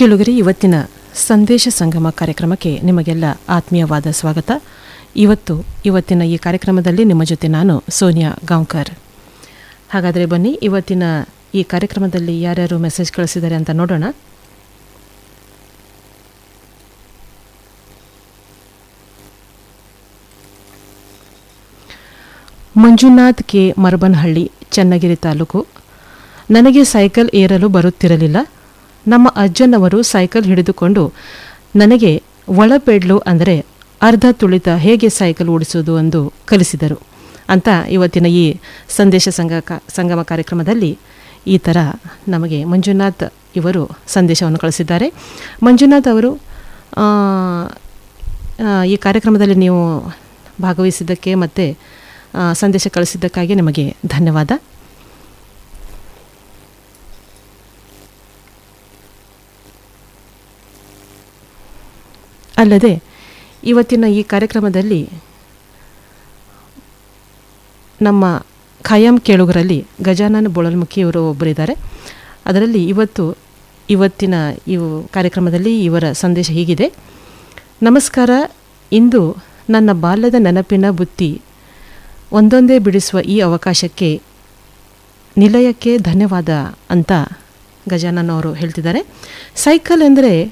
ಕೇಳುಗರಿ ಇವತ್ತಿನ ಸಂದೇಶ ಸಂಗಮ ಕಾರ್ಯಕ್ರಮಕ್ಕೆ ನಿಮಗೆಲ್ಲ ಆತ್ಮೀಯವಾದ ಸ್ವಾಗತ ಇವತ್ತು ಇವತ್ತಿನ ಈ ಕಾರ್ಯಕ್ರಮದಲ್ಲಿ ನಿಮ್ಮ ಜೊತೆ ನಾನು ಸೋನಿಯಾ ಗಾಂವ್ಕರ್ ಹಾಗಾದರೆ ಬನ್ನಿ ಇವತ್ತಿನ ಈ ಕಾರ್ಯಕ್ರಮದಲ್ಲಿ ಯಾರ್ಯಾರು ಮೆಸೇಜ್ ಕಳಿಸಿದ್ದಾರೆ ಅಂತ ನೋಡೋಣ ಮಂಜುನಾಥ್ ಕೆ ಮರಬನಹಳ್ಳಿ ಚನ್ನಗಿರಿ ತಾಲೂಕು ನನಗೆ ಸೈಕಲ್ ಏರಲು ಬರುತ್ತಿರಲಿಲ್ಲ ನಮ್ಮ ಅಜ್ಜನವರು ಸೈಕಲ್ ಹಿಡಿದುಕೊಂಡು ನನಗೆ ಒಳಪೆಡ್ಲು ಅಂದರೆ ಅರ್ಧ ತುಳಿತ ಹೇಗೆ ಸೈಕಲ್ ಓಡಿಸೋದು ಎಂದು ಕಲಿಸಿದರು ಅಂತ ಇವತ್ತಿನ ಈ ಸಂದೇಶ ಸಂಗ ಕ- ಸಂಗಮ ಕಾರ್ಯಕ್ರಮದಲ್ಲಿ ಈ ಥರ ನಮಗೆ ಮಂಜುನಾಥ್ ಇವರು ಸಂದೇಶವನ್ನು ಕಳಿಸಿದ್ದಾರೆ ಮಂಜುನಾಥ್ ಅವರು ಆ, ಆ, ಈ ಕಾರ್ಯಕ್ರಮದಲ್ಲಿ ನೀವು ಭಾಗವಹಿಸಿದ್ದಕ್ಕೆ ಮತ್ತು ಆ, ಸಂದೇಶ ಕಳಿಸಿದ್ದಕ್ಕಾಗಿ ನಿಮಗೆ ಧನ್ಯವಾದ ಅಲ್ಲದೆ ಇವತ್ತಿನ ಈ ಕಾರ್ಯಕ್ರಮದಲ್ಲಿ ನಮ್ಮ ಖಾಯಂ ಕೇಳುಗರಲ್ಲಿ ಗಜಾನನ ಬೋಳಲ್ಮುಖಿ ಇವರು ಒಬ್ಬರಿದ್ದಾರೆ ಅದರಲ್ಲಿ ಇವತ್ತು ಇವತ್ತಿನ ಇವು ಕಾರ್ಯಕ್ರಮದಲ್ಲಿ ಇವರ ಸಂದೇಶ ಹೀಗಿದೆ ನಮಸ್ಕಾರ ಇಂದು ನನ್ನ ಬಾಲ್ಯದ ನೆನಪಿನ ಬುತ್ತಿ ಒಂದೊಂದೇ ಬಿಡಿಸುವ ಈ ಅವಕಾಶಕ್ಕೆ ನಿಲಯಕ್ಕೆ ಧನ್ಯವಾದ ಅಂತ ಗಜಾನನ್ ಅವರು ಹೇಳ್ತಿದ್ದಾರೆ ಸೈಕಲ್ ಅಂದರೆ